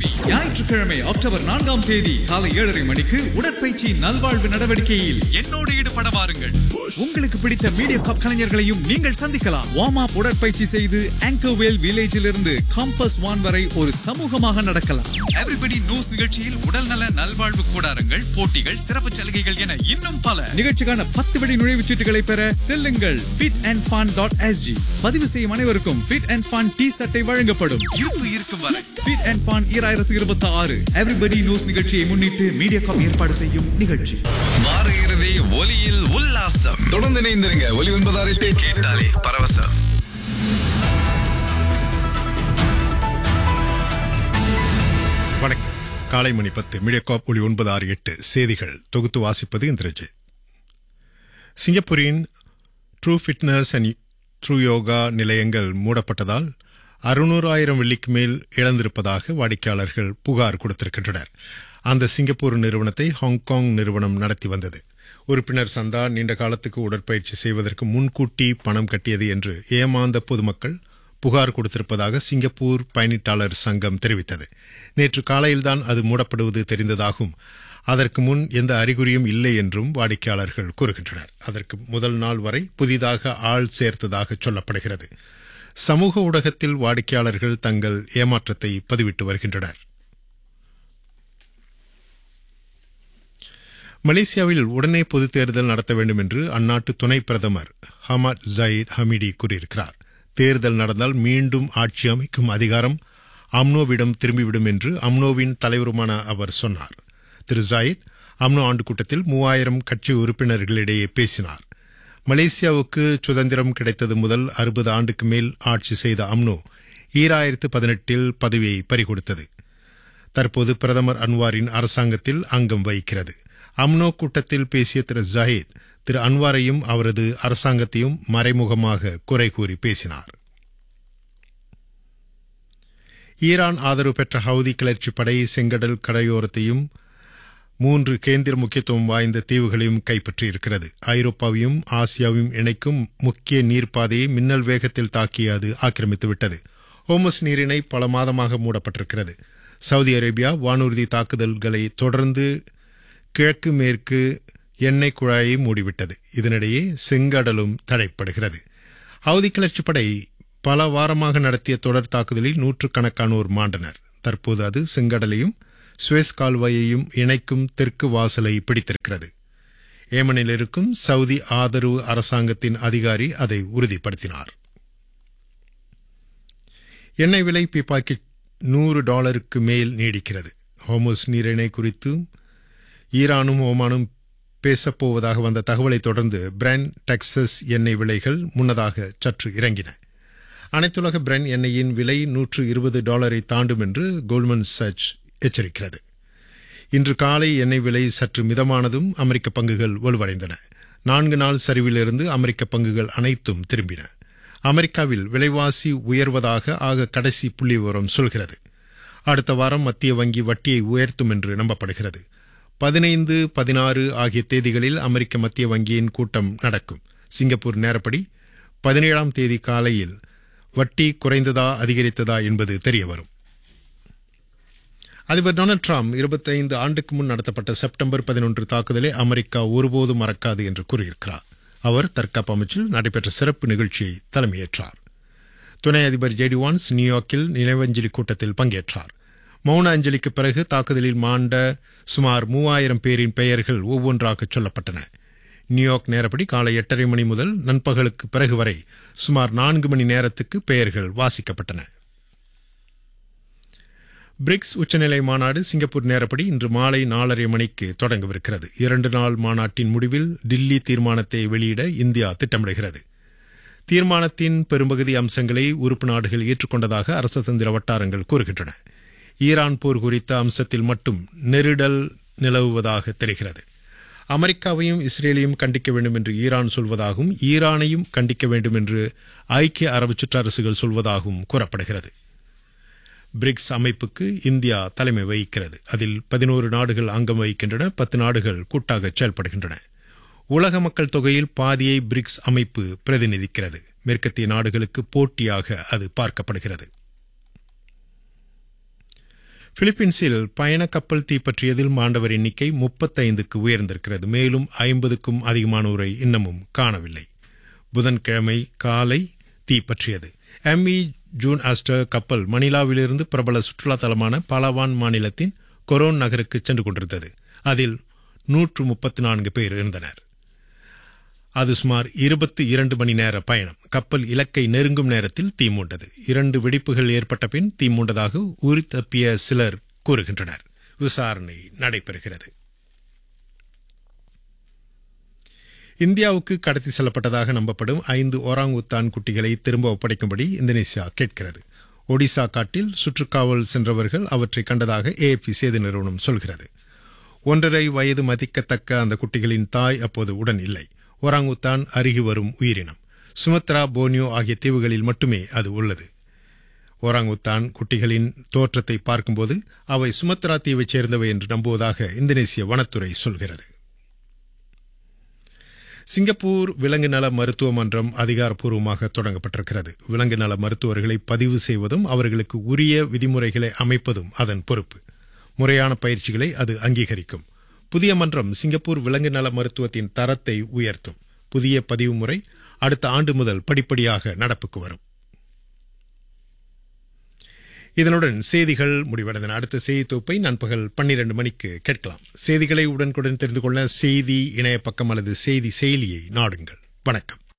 TV ஞாயிற்றுக்கிழமை October நான்காம் தேதி காலை ஏழரை மணிக்கு உடற்பயிற்சி நல்வாழ்வு நடவடிக்கையில் என்னோடு ஈடுபட வாருங்கள் உங்களுக்கு பிடித்த மீடியா கப் கலைஞர்களையும் நீங்கள் சந்திக்கலாம் வார்ம் அப் உடற்பயிற்சி செய்து ஆங்கர்வேல் வில்லேஜில் இருந்து காம்பஸ் வான் வரை ஒரு சமூகமாக நடக்கலாம் எவ்ரிபடி நியூஸ் நிகழ்ச்சியில் உடல்நல நல்வாழ்வு கூடாரங்கள் போட்டிகள் சிறப்பு சலுகைகள் என இன்னும் பல நிகழ்ச்சிக்கான பத்து வெடி நுழைவுச் சீட்டுகளை பெற செல்லுங்கள் fit and fun dot SG பதிவு செய்யும் அனைவருக்கும் ஃபிட் அண்ட் ஃபன் டி சட்டை வழங்கப்படும் இருப்பு இருக்கும் வரை ஃபிட் அண்ட் ஃபன் ஈராயிரத்து இருபத்தி ஆறு எவ்ரிபடி நியூஸ் நிகழ்ச்சியை முன்னிட்டு மீடியா காப் ஏற்பாடு செய்யும் நிகழ்ச்சி வார இறுதி ஒலியில் உல்லாசம் தொடர்ந்து இணைந்திருங்க ஒலி ஒன்பதாறு எட்டு கேட்டாலே பரவசம் வணக்கம் காலை மணி பத்து மீடியாகாப் ஒளி ஒன்பது ஆறு எட்டு செய்திகள் தொகுத்து வாசிப்பது இந்திரஜித் சிங்கப்பூரின் true fitness and true yoga நிலையங்கள் மூடப்பட்டதால் அறுநூறாயிரம் வெள்ளிக்கு மேல் இழந்திருப்பதாக வாடிக்கையாளர்கள் புகார் கொடுத்திருக்கின்றனர் அந்த சிங்கப்பூர் நிறுவனத்தை ஹாங்காங் நிறுவனம் நடத்தி வந்தது உறுப்பினர் சந்தா நீண்ட காலத்துக்கு உடற்பயிற்சி செய்வதற்கு முன்கூட்டி பணம் கட்டியது என்று ஏமாந்த பொதுமக்கள் புகார் கொடுத்திருப்பதாக சிங்கப்பூர் பயணிட்டாளர் சங்கம் தெரிவித்தது நேற்று காலையில்தான் அது மூடப்படுவது தெரிந்ததாகும் அதற்கு முன் எந்த அறிகுறியும் இல்லை என்றும் வாடிக்கையாளர்கள் கூறுகின்றனர் அதற்கு முதல் நாள் வரை புதிதாக ஆள் சேர்த்ததாக சொல்லப்படுகிறது சமூக ஊடகத்தில் வாடிக்கையாளர்கள் தங்கள் ஏமாற்றத்தை பதிவிட்டு வருகின்றனர் மலேசியாவில் உடனே பொதுத் தேர்தல் நடத்த வேண்டும் என்று அந்நாட்டு துணை பிரதமர் ஹமாத் ஜயீத் ஹமிடி கூறியிருக்கிறார் தேர்தல் நடந்தால் மீண்டும் ஆட்சி அமைக்கும் அதிகாரம் அம்னோவிடம் திரும்பிவிடும் என்று அம்னோவின் தலைவருமான அவர் சொன்னார் திரு ஜாயித் அம்னோ ஆண்டு கூட்டத்தில் மூவாயிரம் கட்சி உறுப்பினர்களிடையே பேசினார் மலேசியாவுக்கு சுதந்திரம் கிடைத்தது முதல் அறுபது ஆண்டுக்கு மேல் ஆட்சி செய்த அம்னோ ஈராயிரத்து பதினெட்டில் பதவியை பறிகொடுத்தது தற்போது பிரதமர் அன்வாரின் அரசாங்கத்தில் அங்கம் வகிக்கிறது அம்னோ கூட்டத்தில் பேசிய திரு ஜாஹித் திரு அன்வாரையும் அவரது அரசாங்கத்தையும் மறைமுகமாக குறை கூறி பேசினார் ஈரான் ஆதரவு பெற்ற ஹவுதி கிளர்ச்சி படை செங்கடல் கரையோரத்தையும் மூன்று கேந்திர முக்கியத்துவம் வாய்ந்த தீவுகளையும் கைப்பற்றியிருக்கிறது ஐரோப்பாவையும் ஆசியாவையும் இணைக்கும் முக்கிய நீர்ப்பாதையை மின்னல் வேகத்தில் தாக்கி அது ஆக்கிரமித்துவிட்டது ஹோமஸ் நீரிணை பல மாதமாக மூடப்பட்டிருக்கிறது சவுதி அரேபியா வானூர்தி தாக்குதல்களை தொடர்ந்து கிழக்கு மேற்கு எண்ணெய் குழாயை மூடிவிட்டது இதனிடையே செங்கடலும் தடைப்படுகிறது ஹவுதி கிளர்ச்சி படை பல வாரமாக நடத்திய தொடர் தாக்குதலில் நூற்றுக்கணக்கானோர் மாண்டனர் தற்போது அது செங்கடலையும் சுவேஸ் கால்வாயையும் இணைக்கும் தெற்கு வாசலை பிடித்திருக்கிறது ஏமனில் இருக்கும் சவுதி ஆதரவு அரசாங்கத்தின் அதிகாரி அதை உறுதிப்படுத்தினார் எண்ணெய் விலை பீப்பாய்க்கு நூறு டாலருக்கு மேல் நீடிக்கிறது ஹோமோஸ் நீரிணை குறித்து ஈரானும் ஓமானும் பேசப்போவதாக வந்த தகவலை தொடர்ந்து பிராண்ட் டெக்சஸ் எண்ணெய் விலைகள் முன்னதாக சற்று இறங்கின அனைத்துலக பிராண்ட் எண்ணெயின் விலை நூற்று இருபது டாலரை தாண்டும் என்று கோல்மன் சச் எச்சரிக்கிறது இன்று காலை எண்ணெய் விலை சற்று மிதமானதும் அமெரிக்க பங்குகள் வலுவடைந்தன நான்கு நாள் சரிவிலிருந்து அமெரிக்க பங்குகள் அனைத்தும் திரும்பின அமெரிக்காவில் விலைவாசி உயர்வதாக ஆக கடைசி புள்ளி விவரம் சொல்கிறது அடுத்த வாரம் மத்திய வங்கி வட்டியை உயர்த்தும் என்று நம்பப்படுகிறது பதினைந்து பதினாறு ஆகிய தேதிகளில் அமெரிக்க மத்திய வங்கியின் கூட்டம் நடக்கும் சிங்கப்பூர் நேரப்படி பதினேழாம் தேதி காலையில் வட்டி குறைந்ததா அதிகரித்ததா என்பது தெரியவரும் அதிபர் டொனால்டு டிரம்ப் இருபத்தைந்து ஆண்டுக்கு முன் நடத்தப்பட்ட செப்டம்பர் பதினொன்று தாக்குதலை அமெரிக்கா ஒருபோதும் மறக்காது என்று கூறியிருக்கிறார் அவர் தற்காப்பு அமைச்சில் நடைபெற்ற சிறப்பு நிகழ்ச்சியை தலைமையேற்றார் துணை அதிபர் ஜேடி வான்ஸ் நியூயார்க்கில் நினைவஞ்சலி கூட்டத்தில் பங்கேற்றார் மௌன அஞ்சலிக்கு பிறகு தாக்குதலில் மாண்ட சுமார் மூவாயிரம் பேரின் பெயர்கள் ஒவ்வொன்றாக சொல்லப்பட்டன நியூயார்க் நேரப்படி காலை எட்டரை மணி முதல் நண்பகலுக்கு பிறகு வரை சுமார் நான்கு மணி நேரத்துக்கு பெயர்கள் வாசிக்கப்பட்டன பிரிக்ஸ் உச்சநிலை மாநாடு சிங்கப்பூர் நேரப்படி இன்று மாலை நாலரை மணிக்கு தொடங்கவிருக்கிறது இரண்டு நாள் மாநாட்டின் முடிவில் டில்லி தீர்மானத்தை வெளியிட இந்தியா திட்டமிடுகிறது தீர்மானத்தின் பெரும்பகுதி அம்சங்களை உறுப்பு நாடுகள் ஏற்றுக்கொண்டதாக அரசு தந்திர வட்டாரங்கள் கூறுகின்றன ஈரான் போர் குறித்த அம்சத்தில் மட்டும் நெருடல் நிலவுவதாக தெரிகிறது அமெரிக்காவையும் இஸ்ரேலையும் கண்டிக்க வேண்டும் என்று ஈரான் சொல்வதாகவும் ஈரானையும் கண்டிக்க வேண்டும் என்று ஐக்கிய அரபு சிற்றரசுகள் சொல்வதாகவும் கூறப்படுகிறது பிரிக்ஸ் அமைப்புக்கு இந்தியா தலைமை வகிக்கிறது அதில் பதினோரு நாடுகள் அங்கம் வகிக்கின்றன பத்து நாடுகள் கூட்டாக செயல்படுகின்றன உலக மக்கள் தொகையில் பாதியை பிரிக்ஸ் அமைப்பு பிரதிநிதிக்கிறது மேற்கத்திய நாடுகளுக்கு போட்டியாக அது பார்க்கப்படுகிறது பிலிப்பீன்ஸில் பயண கப்பல் தீப்பற்றியதில் மாண்டவர் எண்ணிக்கை முப்பத்தைந்துக்கு உயர்ந்திருக்கிறது மேலும் ஐம்பதுக்கும் அதிகமானோரை இன்னமும் காணவில்லை புதன்கிழமை காலை தீப்பற்றியது எம்இ ஜூன் ஆஸ்டர் கப்பல் மணிலாவிலிருந்து பிரபல சுற்றுலா தலமான பலவான் மாநிலத்தின் கொரோன் நகருக்கு சென்று கொண்டிருந்தது அதில் நூற்று முப்பத்தி நான்கு பேர் இருந்தனர் அது சுமார் இருபத்தி இரண்டு மணி நேர பயணம் கப்பல் இலக்கை நெருங்கும் நேரத்தில் தீ மூண்டது இரண்டு வெடிப்புகள் ஏற்பட்ட பின் தீ மூண்டதாக உரி தப்பிய சிலர் கூறுகின்றனர் விசாரணை நடைபெறுகிறது இந்தியாவுக்கு கடத்தி செல்லப்பட்டதாக நம்பப்படும் ஐந்து ஒராங் உத்தான் குட்டிகளை திரும்ப ஒப்படைக்கும்படி இந்தோனேசியா கேட்கிறது ஒடிசா காட்டில் சுற்றுக்காவல் சென்றவர்கள் அவற்றை கண்டதாக ஏஎப்பி செய்தி நிறுவனம் சொல்கிறது ஒன்றரை வயது மதிக்கத்தக்க அந்த குட்டிகளின் தாய் அப்போது உடன் இல்லை ஒராங்குத்தான் அருகி வரும் உயிரினம் சுமத்ரா போனியோ ஆகிய தீவுகளில் மட்டுமே அது உள்ளது ஒராங்குத்தான் குட்டிகளின் தோற்றத்தை பார்க்கும்போது அவை சுமத்ரா தீவைச் சேர்ந்தவை என்று நம்புவதாக இந்தோனேசிய வனத்துறை சொல்கிறது சிங்கப்பூர் விலங்கு நல மருத்துவ மன்றம் அதிகாரப்பூர்வமாக தொடங்கப்பட்டிருக்கிறது விலங்கு நல மருத்துவர்களை பதிவு செய்வதும் அவர்களுக்கு உரிய விதிமுறைகளை அமைப்பதும் அதன் பொறுப்பு முறையான பயிற்சிகளை அது அங்கீகரிக்கும் புதிய மன்றம் சிங்கப்பூர் விலங்கு நல மருத்துவத்தின் தரத்தை உயர்த்தும் புதிய பதிவு முறை அடுத்த ஆண்டு முதல் படிப்படியாக நடப்புக்கு வரும் இதனுடன் செய்திகள் முடிவடைந்தன அடுத்த செய்தி தொகுப்பை நண்பகல் பன்னிரண்டு மணிக்கு கேட்கலாம் செய்திகளை உடனுக்குடன் தெரிந்து கொள்ள செய்தி இணைய பக்கம் அல்லது செய்தி செயலியை நாடுங்கள் வணக்கம்